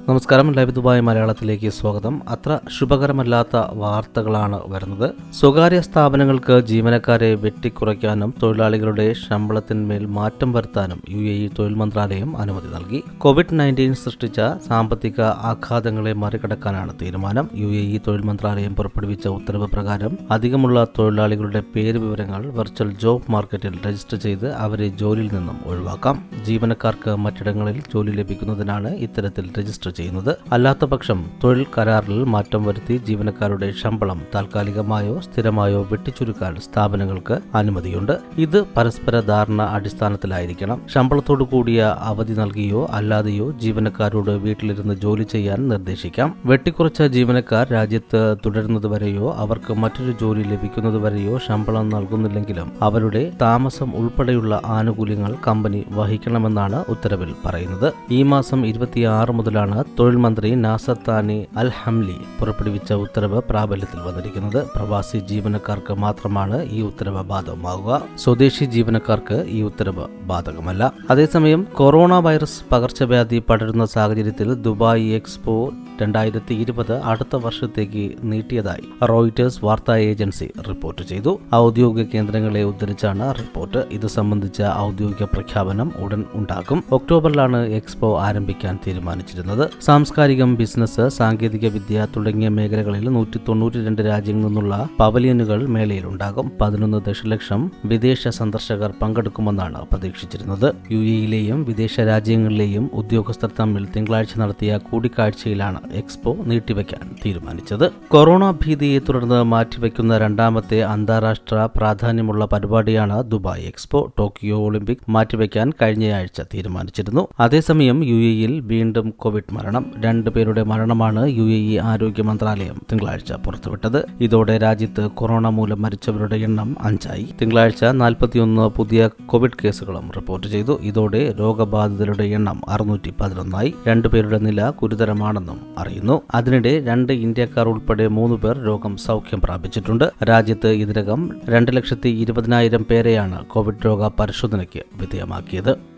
നമസ്കാരം live Dubai മലയാളത്തിലേക്ക് സ്വാഗതം അത്ര ശുഭകരമല്ലാത്ത വാർത്തകളാണ് വരുന്നത് സ്വകാര്യ സ്ഥാപനങ്ങൾക്ക് ജീവനക്കാരെ വെട്ടിക്കുറയ്ക്കാനും തൊഴിലാളികളുടെ ശമ്പളത്തിന്മേൽ മാറ്റം വരുത്താനും യു എ ഇ തൊഴിൽ മന്ത്രാലയം അനുമതി നൽകി കോവിഡ് നയൻറ്റീൻ സൃഷ്ടിച്ച സാമ്പത്തിക ആഘാതങ്ങളെ മറികടക്കാനാണ് തീരുമാനം യു എ ഇ തൊഴിൽ മന്ത്രാലയം പുറപ്പെടുവിച്ച ഉത്തരവ് പ്രകാരം അധികമുള്ള തൊഴിലാളികളുടെ പേര് വിവരങ്ങൾ വെർച്വൽ ജോബ് മാർക്കറ്റിൽ രജിസ്റ്റർ ചെയ്ത് അവരെ ജോലിയിൽ നിന്നും ഒഴിവാക്കാം ജീവനക്കാർക്ക് മറ്റിടങ്ങളിൽ ജോലി ലഭിക്കുന്നതിനാണ് ഇത്തരത്തിൽ രജിസ്റ്റർ ചെയ്യുന്നത് അല്ലാത്ത പക്ഷം തൊഴിൽ കരാറിൽ മാറ്റം വരുത്തി ജീവനക്കാരുടെ ശമ്പളം താൽക്കാലികമായോ സ്ഥിരമായോ വെട്ടിച്ചുരുക്കാൻ സ്ഥാപനങ്ങൾക്ക് അനുമതിയുണ്ട് ഇത് പരസ്പര ധാരണ അടിസ്ഥാനത്തിലായിരിക്കണം ശമ്പളത്തോടു കൂടിയ അവധി നൽകിയോ അല്ലാതെയോ ജീവനക്കാരോട് വീട്ടിലിരുന്ന് ജോലി ചെയ്യാൻ നിർദ്ദേശിക്കാം വെട്ടിക്കുറച്ച ജീവനക്കാർ രാജ്യത്ത് തുടരുന്നതുവരെയോ അവർക്ക് മറ്റൊരു ജോലി ലഭിക്കുന്നതുവരെയോ ശമ്പളം നൽകുന്നില്ലെങ്കിലും അവരുടെ താമസം ഉൾപ്പെടെയുള്ള ആനുകൂല്യങ്ങൾ കമ്പനി വഹിക്കണമെന്നാണ് ഉത്തരവിൽ പറയുന്നത് ഈ മാസം ഇരുപത്തിയാറ് മുതലാണ് തൊഴിൽ മന്ത്രി നാസർ താനി അൽ ഹംലി പുറപ്പെടുവിച്ച ഉത്തരവ് പ്രാബല്യത്തിൽ വന്നിരിക്കുന്നത് പ്രവാസി ജീവനക്കാർക്ക് മാത്രമാണ് ഈ ഉത്തരവ് ബാധകമാകുക സ്വദേശി ജീവനക്കാർക്ക് ഈ ഉത്തരവ് ബാധകമല്ല അതേസമയം കൊറോണ വൈറസ് പകർച്ചവ്യാധി പടരുന്ന സാഹചര്യത്തിൽ ദുബായ് എക്സ്പോ രണ്ടായിരത്തി ഇരുപത് അടുത്ത വർഷത്തേക്ക് നീട്ടിയതായി റോയിറ്റേഴ്സ് വാർത്താ ഏജൻസി റിപ്പോർട്ട് ചെയ്തു ഔദ്യോഗിക കേന്ദ്രങ്ങളെ ഉദ്ധരിച്ചാണ് റിപ്പോർട്ട് ഇത് സംബന്ധിച്ച ഔദ്യോഗിക പ്രഖ്യാപനം ഉടൻ ഉണ്ടാകും ഒക്ടോബറിലാണ് എക്സ്പോ ആരംഭിക്കാൻ തീരുമാനിച്ചിരുന്നത് സാംസ്കാരികം ബിസിനസ് സാങ്കേതിക വിദ്യ തുടങ്ങിയ മേഖലകളിൽ നൂറ്റി തൊണ്ണൂറ്റി രണ്ട് രാജ്യങ്ങളിൽ നിന്നുള്ള പവലിയനുകൾ മേളയിലുണ്ടാകും പതിനൊന്ന് ദശലക്ഷം വിദേശ സന്ദർശകർ പങ്കെടുക്കുമെന്നാണ് പ്രതീക്ഷിച്ചിരുന്നത് യു എയിലെയും വിദേശ രാജ്യങ്ങളിലെയും ഉദ്യോഗസ്ഥർ തമ്മിൽ തിങ്കളാഴ്ച നടത്തിയ കൂടിക്കാഴ്ചയിലാണ് എക്സ്പോ നീട്ടിവെക്കാൻ തീരുമാനിച്ചത് കൊറോണ ഭീതിയെ തുടർന്ന് മാറ്റിവെക്കുന്ന രണ്ടാമത്തെ അന്താരാഷ്ട്ര പ്രാധാന്യമുള്ള പരിപാടിയാണ് ദുബായ് എക്സ്പോ ടോക്കിയോ ഒളിമ്പിക് മാറ്റിവെക്കാൻ കഴിഞ്ഞയാഴ്ച തീരുമാനിച്ചിരുന്നു അതേസമയം യു എയിൽ വീണ്ടും കോവിഡ് മരണം രണ്ടു പേരുടെ മരണമാണ് യു എ ഇ ആരോഗ്യ മന്ത്രാലയം തിങ്കളാഴ്ച പുറത്തുവിട്ടത് ഇതോടെ രാജ്യത്ത് കൊറോണ മൂലം മരിച്ചവരുടെ എണ്ണം അഞ്ചായി തിങ്കളാഴ്ച നാൽപ്പത്തിയൊന്ന് പുതിയ കോവിഡ് കേസുകളും റിപ്പോർട്ട് ചെയ്തു ഇതോടെ രോഗബാധിതരുടെ എണ്ണം അറുന്നൂറ്റി പതിനൊന്നായി രണ്ടുപേരുടെ നില ഗുരുതരമാണെന്നും അറിയുന്നു അതിനിടെ രണ്ട് ഇന്ത്യക്കാർ ഉൾപ്പെടെ മൂന്ന് പേർ രോഗം സൗഖ്യം പ്രാപിച്ചിട്ടുണ്ട് രാജ്യത്ത് ഇതിനകം രണ്ട് ലക്ഷത്തി ഇരുപതിനായിരം പേരെയാണ് കോവിഡ് രോഗ പരിശോധനയ്ക്ക് വിധേയമാക്കിയത്